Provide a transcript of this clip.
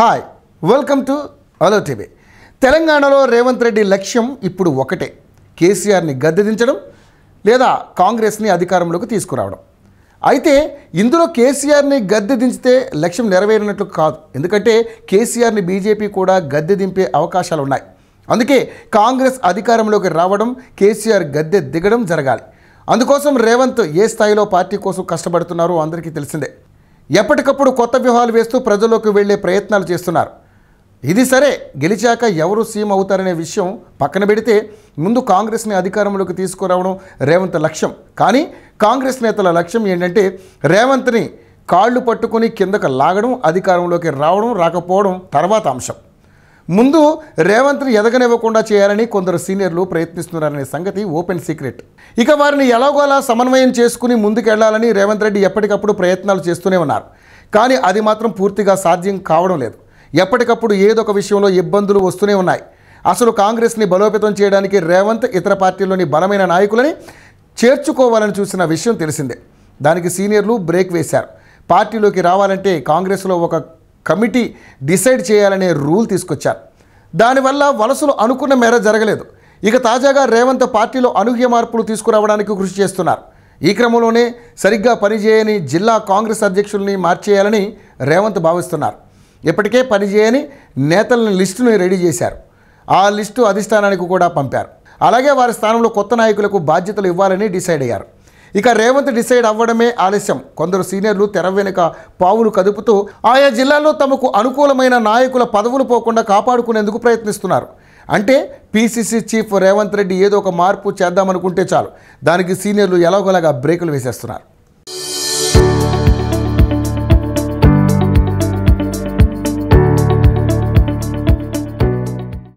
hi welcome to అలో TV తెలంగాణలో రేవంత్ రెడ్డి లక్ష్యం ఇప్పుడు ఒకటే కేసీఆర్ని గద్దెదించడం లేదా కాంగ్రెస్ని అధికారంలోకి తీసుకురావడం అయితే ఇందులో కేసీఆర్ని గద్దె దించితే లక్ష్యం నెరవేరినట్లు కాదు ఎందుకంటే కేసీఆర్ని బీజేపీ కూడా గద్దె దింపే అవకాశాలు ఉన్నాయి అందుకే కాంగ్రెస్ అధికారంలోకి రావడం కేసీఆర్ గద్దె దిగడం జరగాలి అందుకోసం రేవంత్ ఏ స్థాయిలో పార్టీ కోసం కష్టపడుతున్నారో అందరికీ తెలిసిందే ఎప్పటికప్పుడు కొత్త వ్యూహాలు వేస్తూ ప్రజల్లోకి వెళ్లే ప్రయత్నాలు చేస్తున్నారు ఇది సరే గెలిచాక ఎవరు సీఎం అవుతారనే విషయం పక్కన పెడితే ముందు కాంగ్రెస్ని అధికారంలోకి తీసుకురావడం రేవంత్ లక్ష్యం కానీ కాంగ్రెస్ నేతల లక్ష్యం ఏంటంటే రేవంత్ని కాళ్ళు పట్టుకుని కిందకు లాగడం అధికారంలోకి రావడం రాకపోవడం తర్వాత అంశం ముందు రేవంత్ని ఎదగనివ్వకుండా చేయాలని కొందరు సీనియర్లు ప్రయత్నిస్తున్నారనే సంగతి ఓపెన్ సీక్రెట్ ఇక వారిని ఎలాగోలా సమన్వయం చేసుకుని ముందుకెళ్లాలని రేవంత్ రెడ్డి ఎప్పటికప్పుడు ప్రయత్నాలు చేస్తూనే ఉన్నారు కానీ అది మాత్రం పూర్తిగా సాధ్యం కావడం లేదు ఎప్పటికప్పుడు ఏదో ఒక విషయంలో ఇబ్బందులు వస్తూనే ఉన్నాయి అసలు కాంగ్రెస్ని బలోపేతం చేయడానికి రేవంత్ ఇతర పార్టీల్లోని బలమైన నాయకులని చేర్చుకోవాలని చూసిన విషయం తెలిసిందే దానికి సీనియర్లు బ్రేక్ వేశారు పార్టీలోకి రావాలంటే కాంగ్రెస్లో ఒక కమిటీ డిసైడ్ చేయాలనే రూల్ తీసుకొచ్చారు దానివల్ల వలసలు అనుకున్న మేర జరగలేదు ఇక తాజాగా రేవంత్ పార్టీలో అనూహ్య మార్పులు తీసుకురావడానికి కృషి చేస్తున్నారు ఈ క్రమంలోనే సరిగ్గా పనిచేయని జిల్లా కాంగ్రెస్ అధ్యక్షుల్ని మార్చేయాలని రేవంత్ భావిస్తున్నారు ఇప్పటికే పనిచేయని నేతల లిస్టును రెడీ చేశారు ఆ లిస్టు అధిష్టానానికి కూడా పంపారు అలాగే వారి స్థానంలో కొత్త నాయకులకు బాధ్యతలు ఇవ్వాలని డిసైడ్ అయ్యారు ఇక రేవంత్ డిసైడ్ అవ్వడమే ఆలస్యం కొందరు సీనియర్లు తెర వెనుక పావులు కదుపుతూ ఆయా జిల్లాల్లో తమకు అనుకూలమైన నాయకుల పదవులు పోకుండా కాపాడుకునేందుకు ప్రయత్నిస్తున్నారు అంటే పీసీసీ చీఫ్ రేవంత్ రెడ్డి ఏదో ఒక మార్పు చేద్దామనుకుంటే చాలు దానికి సీనియర్లు ఎలాగోలాగా బ్రేకులు వేసేస్తున్నారు